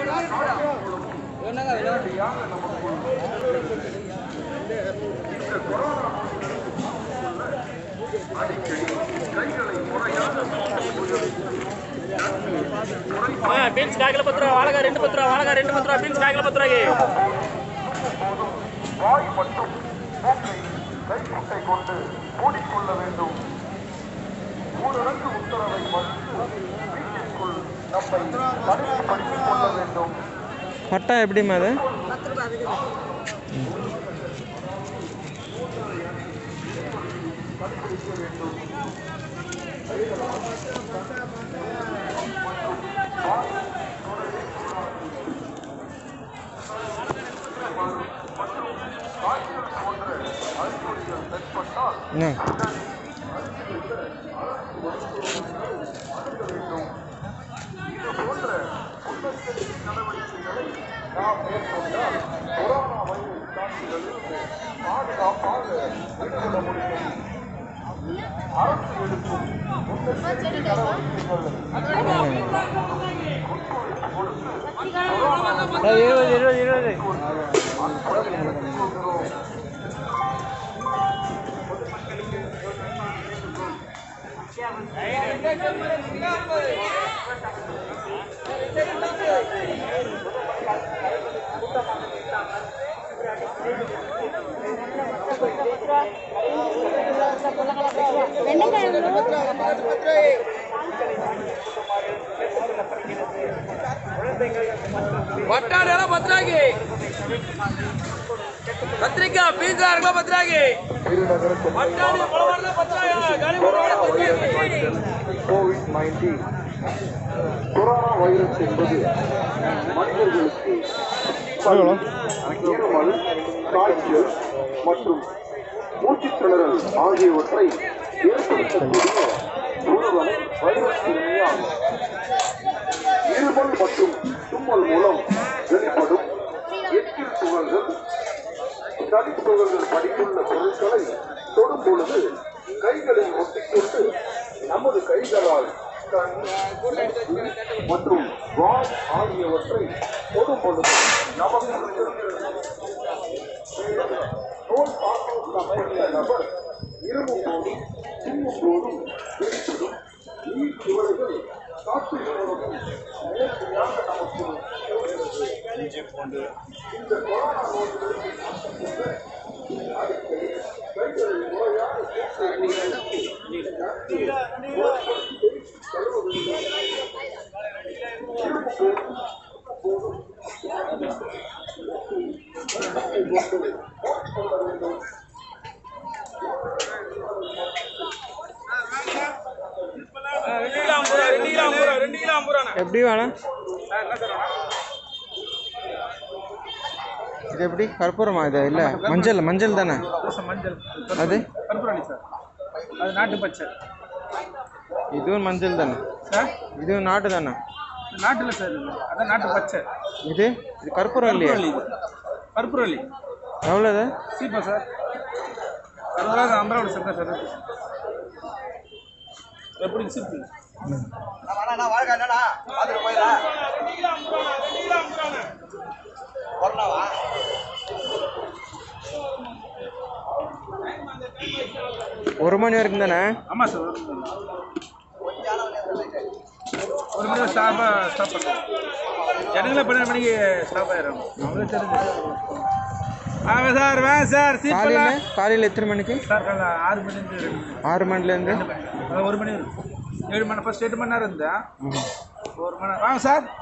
beans కాయలు పత్ర వాళ్ళగా రెండు పత్ర వాళ్ళగా రెండు పత్ర బీన్స్ కాయలు పత్రకి வாய் மற்றும் மூக்கை கைக்குட்டை கொண்டு மூடிக்கொள்ள வேண்டும் ஊரடங்கு உத்தரவை மறுத்து வீட்டிற்குள் நம்மை தனிமைப்படுத்திக் கொள்ள வேண்டும் பட்டா எப்படிம்மா அது என்ன நாம் மேற்கொண்டால் கொரோனா வைரஸ் தாக்குதலிருந்து பாதுகாப்பாக விடுபட முடியும் அரசு எடுக்கும் முன்னெச்சரிக்கை நடவடிக்கைகள் இருபது இருபது இருபது கொள்கிறோம் பட்டாணி எல்லாம் பத்திராகி கத்திரிக்காய் பீன்ஸ் ஆறு கிலோ பத்திராகி திருநகரத்தில் பட்டாணி பழவாடலாம் பத்திராகி கனிமூரோட பத்திராகி கோவிட் நைன்டீன் கொரோனா வைரஸ் என்பது மனிதர்களுக்கு இருமல் காய்ச்சல் மற்றும் மூச்சுத் திணறல் ஆகியவற்றை ஏற்படுத்தக்கூடிய ஒருவன் வைரஸ் கிருமியாகும் இருமல் மற்றும் தும்மல் மூலம் வெளிப்படும் எச்சில் துகள்கள் சளி துகள்கள் படித்துள்ள பொருட்களை தொடும் பொழுது கைகளில் ஒட்டிக்கொண்டு நமது கைகளால் கண் மூக்கு மற்றும் வாய் ஆகியவற்றை தொடும் பொழுது நமக்கு நோய் தாக்கப்பட்ட நபர் இருமும் போதும் தும்மும் போதும் வெளிப்படும் நீர் குவளைகள் காற்று மூலமும் நேரடியாக நமக்கு இந்த கொரோனா நோய்களுக்கு அடிக்கடி கைகளை முறையாக ரெண்டு கிலோ ஐம்பது ரூபா ரெண்டு கிலோ ஐம்பது ரூபா ரெண்டு கிலோ ஐம்பது ரூபா எப்படி வேணும் இது எப்படி கற்பூரமா இது இல்லை மஞ்சள் மஞ்சள் தானே மஞ்சள் அது கற்பூரணி சார் அது நாட்டு பச்சை இதுவும் மஞ்சள் தானே சார் இதுவும் நாட்டு தானே நாட்டில் சார் இது அதான் நாட்டு பச்சை இது இது கற்பூரம் இல்லையா கற்பூரவள்ளி இது கற்பூரவள்ளி எவ்வளோ இது சீப்பா சார் அறுபது ரூபா ஐம்பது ரூபா சார் சார் எப்படி சீப்பு ஒரு மணி வரைக்கும் தானே ஆமாம் சார் ஒரு மணி ஸ்டாப்பாக ஸ்டாப் பண்ணுறோம் இடங்கள பன்னெண்டு மணிக்கு ஸ்டாப் ஆயிடும் அவங்களுக்கு தெரிஞ்சு ஆமாம் சார் வேன் சார் சீப்பெல்லாம் காலையில் காலையில் எத்தனை மணிக்கு சார் காலைல ஆறு மணிலேருந்து ரெண்டு மணி ஆறு மணிலேருந்து அதான் ஒரு மணி வரும் ஏழு மணி ஃபஸ்ட் எட்டு மணி நேரம் இருந்தேன் ஒரு மணி நேரம் வாங்க சார்